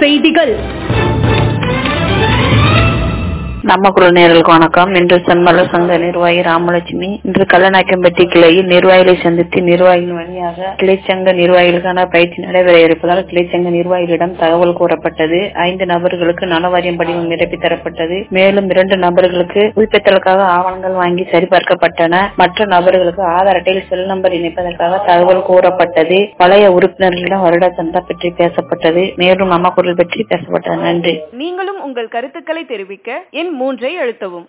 செய்திகள் நம்ம குரல் நேரலுக்கு வணக்கம் இன்று சன்மலர் சங்க நிர்வாகி ராமலட்சுமி இன்று கல்லநாயக்கம்பட்டி கிளையில் நிர்வாகிகளை சந்தித்து நிர்வாகிகள் வழியாக கிளைச்சங்க நிர்வாகிகளுக்கான பயிற்சி நடைபெற இருப்பதால் கிளைச்சங்க நிர்வாகிகளிடம் தகவல் கூறப்பட்டது ஐந்து நபர்களுக்கு நலவாரியம் படிவம் நிரப்பி தரப்பட்டது மேலும் இரண்டு நபர்களுக்கு புதுப்பித்தலுக்காக ஆவணங்கள் வாங்கி சரிபார்க்கப்பட்டன மற்ற நபர்களுக்கு ஆதார் அட்டையில் செல் நம்பர் இணைப்பதற்காக தகவல் கூறப்பட்டது பழைய உறுப்பினர்களிடம் வருட சந்தா பற்றி பேசப்பட்டது மேலும் நம்ம குரல் பற்றி பேசப்பட்டது நன்றி நீங்களும் உங்கள் கருத்துக்களை தெரிவிக்க எண் மூன்றை அழுத்தவும்